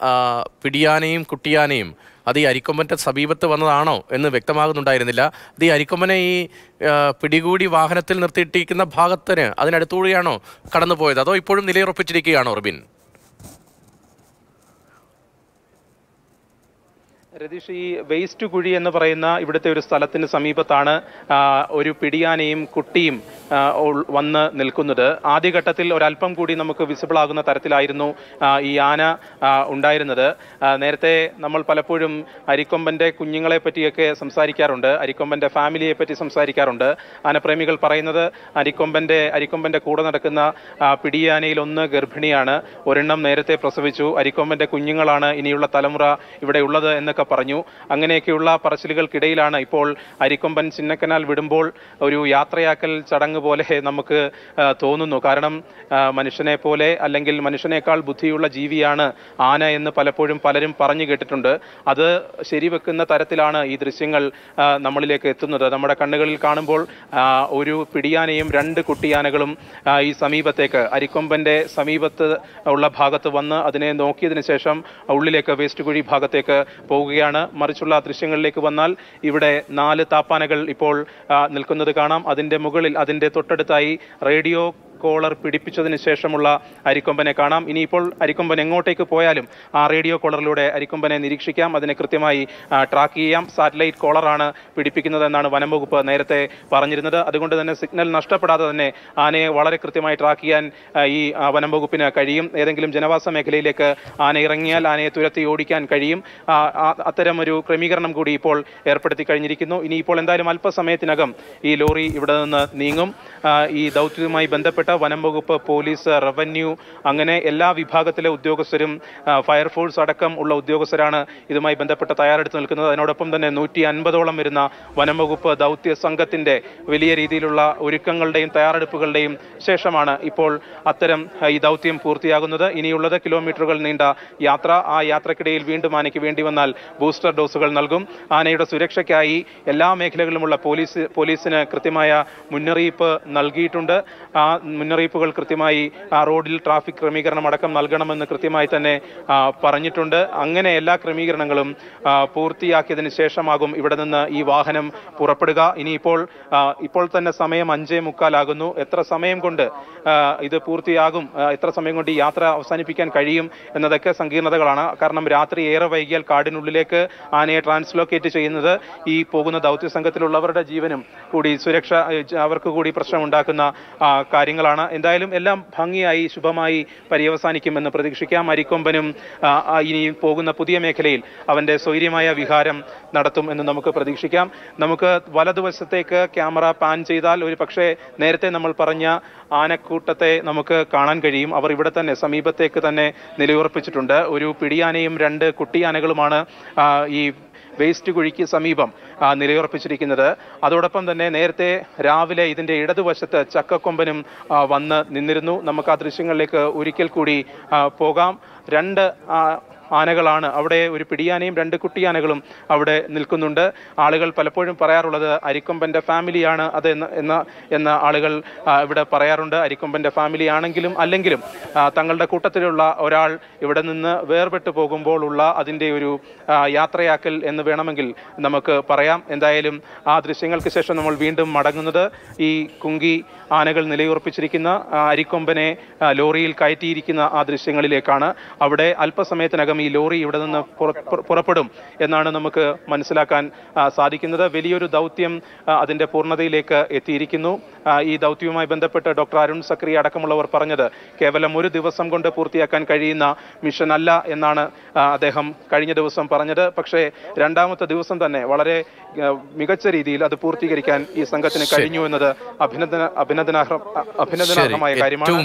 ആ, പിടിയാനയും കുട്ടിയാനയും അത് ഈ അരിക്കൊമ്പൻ്റെ സമീപത്ത് വന്നതാണോ എന്ന് വ്യക്തമാകുന്നുണ്ടായിരുന്നില്ല അത് ഈ അരിക്കൊമ്പനെ ഈ ആ, പിടികൂടി വാഹനത്തിൽ നിർത്തിയിട്ടിരിക്കുന്ന ഭാഗത്തിന് അതിനടുത്തൂടെയാണോ കടന്നുപോയത് അതോ ഇപ്പോഴും നിലയുറപ്പിച്ചിരിക്കുകയാണോ റിബിൻ രതീഷ് ഈ വേസ്റ്റ് കുഴി എന്ന് പറയുന്ന ഇവിടുത്തെ ഒരു സ്ഥലത്തിന് സമീപത്താണ് ആ, ഒരു പിടിയാനയും കുട്ടിയും ആ, ഉൾ- വന്ന് നിൽക്കുന്നത് ആദ്യഘട്ടത്തിൽ ഒരല്പം കൂടി നമുക്ക് വിസിബിൾ ആകുന്ന തരത്തിലായിരുന്നു ആ, ഈ ആന ആ, ഉണ്ടായിരുന്നത് ആ, നേരത്തെ നമ്മൾ പലപ്പോഴും അരിക്കൊമ്പന്റെ കുഞ്ഞുങ്ങളെ പറ്റിയൊക്കെ സംസാരിക്കാറുണ്ട് അരിക്കൊമ്പന്റെ ഫാമിലിയെ പറ്റി സംസാരിക്കാറുണ്ട് ആനപ്രേമികൾ പറയുന്നത് അരിക്കൊമ്പന്റെ അരിക്കൊമ്പന്റെ കൂടെ നടക്കുന്ന ആ, പിടിയാനയിൽ ഒന്ന് ഗർഭിണിയാണ് ഒരെണ്ണം നേരത്തെ പ്രസവിച്ചു അരിക്കൊമ്പന്റെ കുഞ്ഞുങ്ങളാണ് ഇനിയുള്ള തലമുറ ഇവിടെ ഉള്ളത് എന്നൊക്കെ പറഞ്ഞു അങ്ങനെയൊക്കെയുള്ള പറച്ചിലുകൾക്കിടയിലാണ് ഇപ്പോൾ അരിക്കൊമ്പൻ ചിന്നക്കനാൽ വിടുമ്പോൾ ഒരു യാത്രയാക്കൽ ചടങ്ങ് പോലെ നമുക്ക് ആ, തോന്നുന്നു കാരണം ആ, മനുഷ്യനെ പോലെ അല്ലെങ്കിൽ മനുഷ്യനേക്കാൾ ബുദ്ധിയുള്ള ജീവിയാണ് ആന എന്ന് പലപ്പോഴും പലരും പറഞ്ഞു കേട്ടിട്ടുണ്ട് അത് ശരിവെക്കുന്ന തരത്തിലാണ് ഈ ദൃശ്യങ്ങൾ ആ, നമ്മളിലേക്ക് എത്തുന്നത് നമ്മുടെ കണ്ണുകളിൽ കാണുമ്പോൾ ആ, ഒരു പിടിയാനയും രണ്ട് കുട്ടിയാനകളും ആ, ഈ സമീപത്തേക്ക് അരിക്കൊമ്പന്റെ സമീപത്ത് ഉള്ള ഭാഗത്ത് വന്ന് അതിനെ നോക്കിയതിനു ശേഷം ഉള്ളിലേക്ക് വേസ്റ്റ് കുഴി ഭാഗത്തേക്ക് പോവുകയാണ് മറിച്ചുള്ള ദൃശ്യങ്ങളിലേക്ക് വന്നാൽ ഇവിടെ നാല് താപ്പാനകൾ ഇപ്പോൾ ആ, നിൽക്കുന്നത് കാണാം അതിന്റെ മുകളിൽ അതിന്റെ തൊട്ടടുത്തായി റേഡിയോ കോളർ പിടിപ്പിച്ചതിന് ശേഷമുള്ള അരിക്കൊമ്പനെ കാണാം ഇനിയിപ്പോൾ അരിക്കൊമ്പൻ എങ്ങോട്ടേക്ക് പോയാലും ആ റേഡിയോ കോളറിലൂടെ അരിക്കൊമ്പനെ നിരീക്ഷിക്കാം അതിനെ കൃത്യമായി ആ, ട്രാക്ക് ചെയ്യാം സാറ്റലൈറ്റ് കോളറാണ് പിടിപ്പിക്കുന്നതെന്നാണ് വനം വകുപ്പ് നേരത്തെ പറഞ്ഞിരുന്നത് അതുകൊണ്ട് തന്നെ സിഗ്നൽ നഷ്ടപ്പെടാതെ തന്നെ ആനയെ വളരെ കൃത്യമായി ട്രാക്ക് ചെയ്യാൻ ആ, ഈ ആ, വനം വകുപ്പിന് കഴിയും ഏതെങ്കിലും ജനവാസ മേഖലയിലേക്ക് ആന ഇറങ്ങിയാൽ ആനയെ തുരത്തി ഓടിക്കാൻ കഴിയും ആ, ആ, അത്തരം ഒരു ക്രമീകരണം കൂടി ഇപ്പോൾ ഏർപ്പെടുത്തി കഴിഞ്ഞിരിക്കുന്നു ഇനിയിപ്പോൾ എന്തായാലും അല്പസമയത്തിനകം ഈ ലോറി ഇവിടെ നിന്ന് നീങ്ങും ആ, ഈ ദൗത്യവുമായി ബന്ധപ്പെട്ട വനം വകുപ്പ് പോലീസ് റവന്യൂ അങ്ങനെ എല്ലാ വിഭാഗത്തിലെ ഉദ്യോഗസ്ഥരും ആ, ഫയർഫോഴ്സ് അടക്കം ഉള്ള ഉദ്യോഗസ്ഥരാണ് ഇതുമായി ബന്ധപ്പെട്ട് തയ്യാറെടുത്ത് നിൽക്കുന്നത് അതിനോടൊപ്പം തന്നെ നൂറ്റി അൻപതോളം വരുന്ന വനം വകുപ്പ് ദൗത്യ സംഘത്തിന്റെ വലിയ രീതിയിലുള്ള ഒരുക്കങ്ങളുടെയും തയ്യാറെടുപ്പുകളുടെയും ശേഷമാണ് ഇപ്പോൾ അത്തരം ആ, ഈ ദൗത്യം പൂർത്തിയാകുന്നത് ഇനിയുള്ളത് കിലോമീറ്ററുകൾ നീണ്ട യാത്ര ആ യാത്രക്കിടയിൽ വീണ്ടും ആനയ്ക്ക് വേണ്ടി വന്നാൽ ബൂസ്റ്റർ ഡോസുകൾ നൽകും ആനയുടെ സുരക്ഷയ്ക്കായി എല്ലാ മേഖലകളിലുമുള്ള പോലീസ് പോലീസിന് കൃത്യമായ മുന്നറിയിപ്പ് നൽകിയിട്ടുണ്ട് ആ മുന്നറിയിപ്പുകൾ കൃത്യമായി ആ റോഡിൽ ട്രാഫിക് ക്രമീകരണം അടക്കം നൽകണമെന്ന് കൃത്യമായി തന്നെ ആ, പറഞ്ഞിട്ടുണ്ട് അങ്ങനെ എല്ലാ ക്രമീകരണങ്ങളും ആ, പൂർത്തിയാക്കിയതിന് ശേഷമാകും ഇവിടെ നിന്ന് ഈ വാഹനം പുറപ്പെടുക ഇനിയിപ്പോൾ ആ, ഇപ്പോൾ തന്നെ സമയം അഞ്ചേ മുക്കാലാകുന്നു എത്ര സമയം കൊണ്ട് ആ, ഇത് പൂർത്തിയാകും ആ, എത്ര സമയം കൊണ്ട് ഈ യാത്ര അവസാനിപ്പിക്കാൻ കഴിയും എന്നതൊക്കെ സങ്കീർണതകളാണ് കാരണം രാത്രി ഏറെ വൈകിയാൽ കാടിനുള്ളിലേക്ക് ആനയെ ട്രാൻസ്ലോക്കേറ്റ് ചെയ്യുന്നത് ഈ പോകുന്ന ദൗത്യ സംഘത്തിലുള്ളവരുടെ ജീവനും കൂടി സുരക്ഷ ഏ, ജ- അവർക്ക് കൂടി പ്രശ്നമുണ്ടാക്കുന്ന ആ, കാര്യങ്ങളാണ് എന്തായാലും എല്ലാം ഭംഗിയായി ശുഭമായി പര്യവസാനിക്കുമെന്ന് പ്രതീക്ഷിക്കാം അരിക്കൊമ്പനും ആ, ആ, ഇനി പോകുന്ന പുതിയ മേഖലയിൽ അവന്റെ സ്വൈര്യമായ വിഹാരം നടത്തും എന്ന് നമുക്ക് പ്രതീക്ഷിക്കാം നമുക്ക് വലതുവശത്തേക്ക് ക്യാമറ പാൻ ചെയ്താൽ ഒരു പക്ഷേ നേരത്തെ നമ്മൾ പറഞ്ഞ ആനക്കൂട്ടത്തെ നമുക്ക് കാണാൻ കഴിയും അവർ ഇവിടെ തന്നെ സമീപത്തേക്ക് തന്നെ നിലയുറപ്പിച്ചിട്ടുണ്ട് ഒരു പിടിയാനയും രണ്ട് കുട്ടിയാനകളുമാണ് ആ, ഈ വേസ്റ്റ് കുഴിക്ക് സമീപം ആ, നിലയുറപ്പിച്ചിരിക്കുന്നത് അതോടൊപ്പം തന്നെ നേരത്തെ രാവിലെ ഇതിന്റെ ഇടതുവശത്ത് ചക്കക്കൊമ്പനും ആ, വന്ന് നിന്നിരുന്നു നമുക്ക് ആ ദൃശ്യങ്ങളിലേക്ക് ഒരിക്കൽ കൂടി ആ, പോകാം രണ്ട് ആ, ആനകളാണ് അവിടെ ഒരു പിടിയാനയും രണ്ട് കുട്ടിയാനകളും അവിടെ നിൽക്കുന്നുണ്ട് ആളുകൾ പലപ്പോഴും പറയാറുള്ളത് അരിക്കൊമ്പന്റെ ഫാമിലിയാണ് അത് എന്ന എന്ന എന്ന ആളുകൾ ആ, ഇവിടെ പറയാറുണ്ട് അരിക്കൊമ്പന്റെ ഫാമിലി ആണെങ്കിലും അല്ലെങ്കിലും ആ, തങ്ങളുടെ കൂട്ടത്തിലുള്ള ഒരാൾ ഇവിടെ നിന്ന് വേർപെട്ടു പോകുമ്പോഴുള്ള അതിൻ്റെ ഒരു ആ, യാത്രയാക്കൽ എന്ന് വേണമെങ്കിൽ നമുക്ക് പറയാം എന്തായാലും ആ ദൃശ്യങ്ങൾക്ക് ശേഷം നമ്മൾ വീണ്ടും മടങ്ങുന്നത് ഈ കുങ്കി ആനകൾ നിലയുറപ്പിച്ചിരിക്കുന്ന ആ, അരിക്കൊമ്പനെ ആ, ലോറിയിൽ കയറ്റിയിരിക്കുന്ന ആ ദൃശ്യങ്ങളിലേക്കാണ് അവിടെ അല്പസമയത്തിനകം ഈ ലോറി ഇവിടെ നിന്ന് പുറ- പുറ- പുറപ്പെടും എന്നാണ് നമുക്ക് മനസ്സിലാക്കാൻ ആ, സാധിക്കുന്നത് വലിയൊരു ദൗത്യം ആ, അതിന്റെ പൂർണ്ണതയിലേക്ക് എത്തിയിരിക്കുന്നു ആ, ഈ ദൗത്യവുമായി ബന്ധപ്പെട്ട് ഡോക്ടർ അരുൺ സക്രി അടക്കമുള്ളവർ പറഞ്ഞത് കേവലം ഒരു ദിവസം കൊണ്ട് പൂർത്തിയാക്കാൻ കഴിയുന്ന മിഷൻ അല്ല എന്നാണ് ആ, അദ്ദേഹം കഴിഞ്ഞ ദിവസം പറഞ്ഞത് പക്ഷേ രണ്ടാമത്തെ ദിവസം തന്നെ വളരെ ആ, മികച്ച രീതിയിൽ അത് പൂർത്തീകരിക്കാൻ ഈ സംഘത്തിന് കഴിഞ്ഞു എന്നത് അഭിനന്ദന അഭിനന്ദനാർഹ അഭിനന്ദനാർഹമായ ശരി കാര്യമാണ് ഏറ്റവും